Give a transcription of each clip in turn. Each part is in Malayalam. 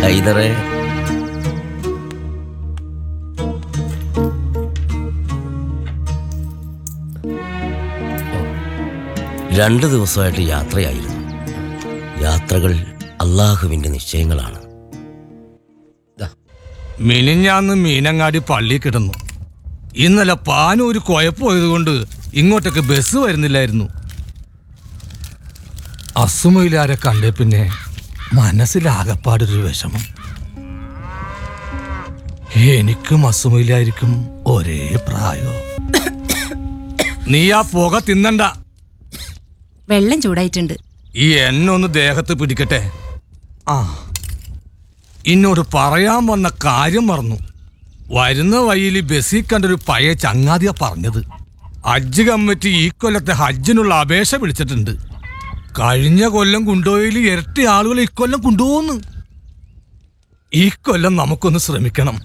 ഹൈദറെ രണ്ട് ദിവസമായിട്ട് യാത്രയായിരുന്നു യാത്രകൾ അള്ളാഹുവിൻ്റെ നിശ്ചയങ്ങളാണ് മിനിഞ്ഞാന്ന് മീനങ്ങാടി പള്ളി കിടന്നു ഇന്നലെ പാനൂര് കുഴപ്പമായതുകൊണ്ട് ഇങ്ങോട്ടേക്ക് ബസ് വരുന്നില്ലായിരുന്നു അസുമയിലാരെ കണ്ടേ പിന്നെ മനസ്സിലാകപ്പാടൊരു വിഷമം എനിക്കും അസുമയിലായിരിക്കും ഒരേ പ്രായോ നീ ആ പുക തിന്നണ്ട വെള്ളം ചൂടായിട്ടുണ്ട് ഈ എന്നെ ഒന്ന് ദേഹത്ത് പിടിക്കട്ടെ ആ എന്നോട് പറയാൻ വന്ന കാര്യം മറന്നു വരുന്ന വഴിയിൽ ബസ്സിൽ കണ്ടൊരു പഴയ ചങ്ങാതിയാ പറഞ്ഞത് ഹജ്ജ് കമ്മിറ്റി ഈ കൊല്ലത്തെ ഹജ്ജിനുള്ള അപേക്ഷ വിളിച്ചിട്ടുണ്ട് കഴിഞ്ഞ കൊല്ലം കൊണ്ടുപോയതിൽ ഇരട്ടി ആളുകൾ ഇക്കൊല്ലം കൊണ്ടുപോകുന്നു ഈ കൊല്ലം നമുക്കൊന്ന് ശ്രമിക്കണം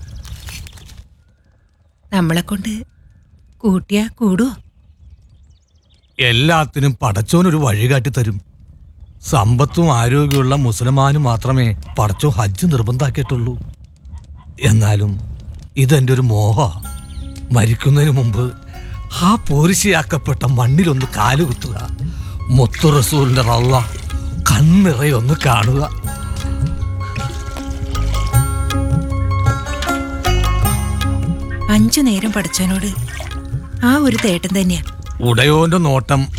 നമ്മളെ കൊണ്ട് കൂട്ടിയാ കൂടുവോ എല്ലാത്തിനും പടച്ചോനൊരു വഴികാട്ടി തരും സമ്പത്തും ആരോഗ്യമുള്ള മുസൽമാനും മാത്രമേ പടച്ചോ ഹജ്ജ് നിർബന്ധാക്കിയിട്ടുള്ളൂ എന്നാലും ഇതെന്റെ ഒരു മോഹ മരിക്കുന്നതിന് മുമ്പ് ആ പോരിശയാക്കപ്പെട്ട മണ്ണിലൊന്ന് കാലുകുത്തുക മുത്തു റസൂലിന്റെ റള്ള കണ്ണിറയൊന്ന് കാണുക അഞ്ചു നേരം പഠിച്ചവനോട് ആ ഒരു തേട്ടം തന്നെയാ ഉടയോന്റെ നോട്ടം